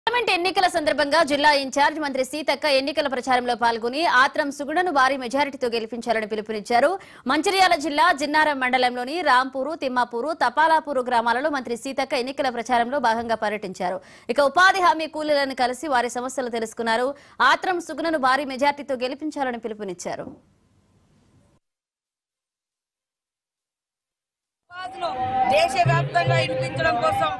parliament ఎన్నికల సందర్భంగా జిల్లా ఇన్ఛార్జ్ మంత్రి సీతక్క ఎన్నికల ప్రచారంలో పాల్గొని ఆత్రం సుగుణను భారీ మెజారిటీతో గెలిపించాలని పిలుపునిచ్చారు మంచిర్యాల జిల్లా జిన్నారం మండలంలోని రాంపూరు తిమ్మాపూరు తపాలాపూరు గ్రామాలలో మంత్రి సీతక్క ఎన్నికల ప్రచారంలో భాగంగా పర్యటించారు ఇక ఉపాధి హామీ కూలీలను కలిసి వారి సమస్యలు తెలుసుకున్నారు ఆత్రం సుగుణను భారీ మెజారిటీతో గెలిపించాలని పిలుపునిచ్చారు ఉపాధులు దేశవ్యాప్తంగా వినిపించడం కోసం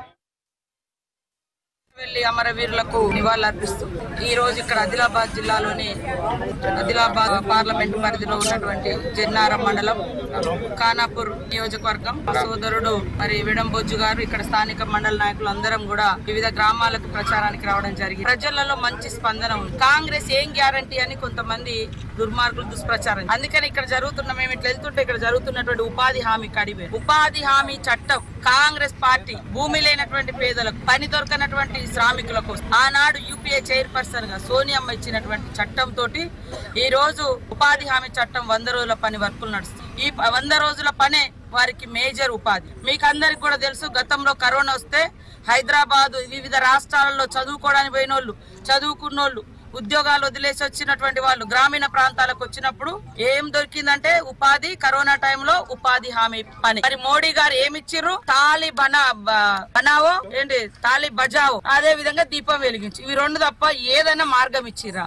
వెళ్లి అమరవీరులకు నివాళులర్పిస్తూ ఈ రోజు ఇక్కడ ఆదిలాబాద్ జిల్లాలోని ఆదిలాబాద్ పార్లమెంట్ పరిధిలో ఉన్నటువంటి జెన్నారం మండలం ఖానాపూర్ నియోజకవర్గం సోదరుడు మరి విడంబొజ్జు గారు ఇక్కడ స్థానిక మండల నాయకులు అందరం కూడా వివిధ గ్రామాలకు ప్రచారానికి రావడం జరిగింది ప్రజలలో మంచి స్పందన ఉంది కాంగ్రెస్ ఏం గ్యారంటీ అని కొంతమంది దుర్మార్గులు దుష్ప్రచారం అందుకని ఇక్కడ జరుగుతున్న మేము ఇట్లా వెళ్తుంటే ఇక్కడ జరుగుతున్నటువంటి ఉపాధి హామీ కడివే ఉపాధి హామీ చట్టం కాంగ్రెస్ పార్టీ భూమి లేనటువంటి పేదలకు పని దొరకనటువంటి శ్రామికులకు ఆనాడు యూపీఏ చైర్పర్సన్ గా సోనియమ్మ ఇచ్చినటువంటి చట్టం తోటి ఈ రోజు ఉపాధి హామీ చట్టం వంద రోజుల పని వర్కులు నడుస్తుంది ఈ ప- వంద రోజుల పనే వారికి మేజర్ ఉపాధి మీకు అందరికి కూడా తెలుసు గతంలో కరోనా వస్తే హైదరాబాద్ వివిధ రాష్ట్రాలలో చదువుకోవడానికి పోయిన వాళ్ళు చదువుకున్నోళ్ళు ఉద్యోగాలు వదిలేసి వచ్చినటువంటి వాళ్ళు గ్రామీణ ప్రాంతాలకు వచ్చినప్పుడు ఏం దొరికిందంటే ఉపాధి కరోనా టైంలో ఉపాధి హామీ పని మరి మోడీ గారు ఏమిచ్చిర్రు తాలి బనా బ- బనావో ఏంటి తాలి బజావో అదే విధంగా దీపం వెలిగించి ఇవి రెండు తప్ప ఏదైనా మార్గం ఇచ్చిర్రా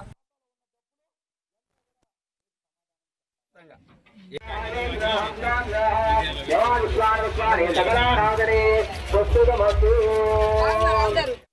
స్వామి స్వామి సకలానాగరే ప్రస్తుతమస్తు